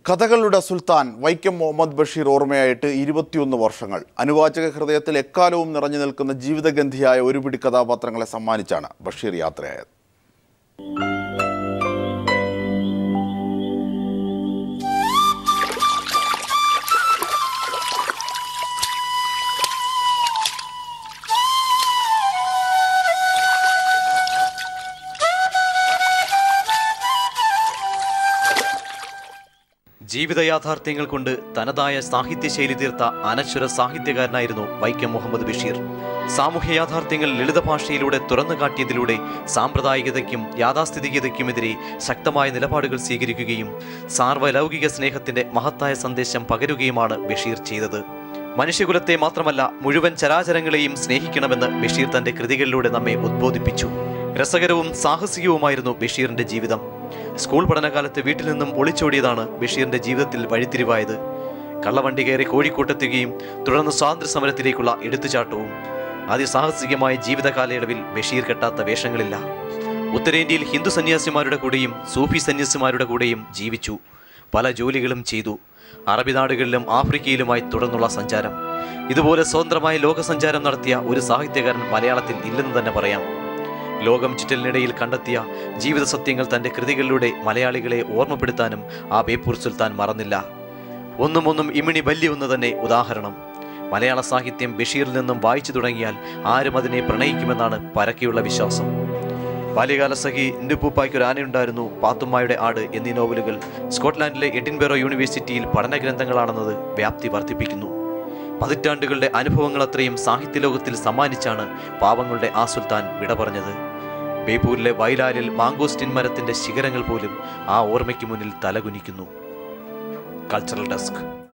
കഥകളുടെ സുൽത്താൻ വൈക്കം മുഹമ്മദ് ബഷീർ ഓർമ്മയായിട്ട് ഇരുപത്തിയൊന്ന് വർഷങ്ങൾ അനുവാചക ഹൃദയത്തിൽ എക്കാലവും നിറഞ്ഞു നിൽക്കുന്ന ജീവിതഗന്ധിയായ ഒരു പിടി കഥാപാത്രങ്ങളെ സമ്മാനിച്ചാണ് ബഷീർ യാത്രയായത് ജീവിത യാഥാർത്ഥ്യങ്ങൾ കൊണ്ട് തനതായ സാഹിത്യശൈലി തീർത്ത അനശ്വര സാഹിത്യകാരനായിരുന്നു വൈക്കം മുഹമ്മദ് ബഷീർ സാമൂഹ്യ യാഥാർത്ഥ്യങ്ങൾ ലളിത ഭാഷയിലൂടെ തുറന്നു കാട്ടിയതിലൂടെ സാമ്പ്രദായികതയ്ക്കും യാഥാസ്ഥിതികതയ്ക്കുമെതിരെ ശക്തമായ നിലപാടുകൾ സ്വീകരിക്കുകയും സാർവലൗകിക സ്നേഹത്തിന്റെ മഹത്തായ സന്ദേശം പകരുകയുമാണ് ബഷീർ ചെയ്തത് മനുഷ്യകുലത്തെ മാത്രമല്ല മുഴുവൻ ചരാചരങ്ങളെയും സ്നേഹിക്കണമെന്ന് ബഷീർ തന്റെ കൃതികളിലൂടെ നമ്മെ ഉദ്ബോധിപ്പിച്ചു രസകരവും സാഹസികവുമായിരുന്നു ബഷീറിന്റെ ജീവിതം സ്കൂൾ പഠനകാലത്ത് വീട്ടിൽ നിന്നും ഒളിച്ചോടിയതാണ് ബഷീറിന്റെ ജീവിതത്തിൽ വഴിത്തിരിവായത് കള്ളവണ്ടി കയറി കോഴിക്കോട്ടെത്തുകയും തുടർന്ന് സ്വാതന്ത്ര്യ സമരത്തിലേക്കുള്ള എടുത്തുചാട്ടവും അതിസാഹസികമായ ജീവിത കാലയളവിൽ ബഷീർ കെട്ടാത്ത വേഷങ്ങളില്ല ഉത്തരേന്ത്യയിൽ ഹിന്ദു സന്യാസിമാരുടെ കൂടെയും സൂഫി സന്യാസിമാരുടെ കൂടെയും ജീവിച്ചു പല ജോലികളും ചെയ്തു അറബി നാടുകളിലും ആഫ്രിക്കയിലുമായി തുടർന്നുള്ള സഞ്ചാരം ഇതുപോലെ സ്വതന്ത്രമായ ലോകസഞ്ചാരം നടത്തിയ ഒരു സാഹിത്യകാരൻ മലയാളത്തിൽ ഇല്ലെന്ന് തന്നെ പറയാം ലോകം ചുറ്റലിനിടയിൽ കണ്ടെത്തിയ ജീവിത സത്യങ്ങൾ തന്റെ കൃതികളിലൂടെ മലയാളികളെ ഓർമ്മപ്പെടുത്താനും ആ ബേപ്പൂർ സുൽത്താൻ മറന്നില്ല ഒന്നും ഒന്നും ഇമിണി വല്യവെന്ന് തന്നെ ഉദാഹരണം മലയാള സാഹിത്യം ബഷീറിൽ നിന്നും വായിച്ചു തുടങ്ങിയാൽ ആരും അതിനെ പ്രണയിക്കുമെന്നാണ് പരക്കെയുള്ള വിശ്വാസം ബാല്യകാല സഖി ഇന്റുപ്പൂപ്പായ്ക്ക് ഒരു ആനയുണ്ടായിരുന്നു പാത്തുമ്മായുടെ ആട് എന്നീ നോവലുകൾ സ്കോട്ട്ലാൻഡിലെ എഡിൻബെറോ യൂണിവേഴ്സിറ്റിയിൽ പഠനഗ്രന്ഥങ്ങളാണെന്നത് വ്യാപ്തി വർദ്ധിപ്പിക്കുന്നു പതിറ്റാണ്ടുകളുടെ അനുഭവങ്ങൾ അത്രയും സാഹിത്യലോകത്തിൽ സമ്മാനിച്ചാണ് പാവങ്ങളുടെ ആ സുൽത്താൻ വിട പറഞ്ഞത് ബേപ്പൂരിലെ വയലാലിൽ മാങ്കോസ്റ്റിൻ മരത്തിന്റെ ശിഖരങ്ങൾ പോലും ആ ഓർമ്മയ്ക്ക് മുന്നിൽ തലകുനിക്കുന്നു കൾച്ചറൽ ഡെസ്ക്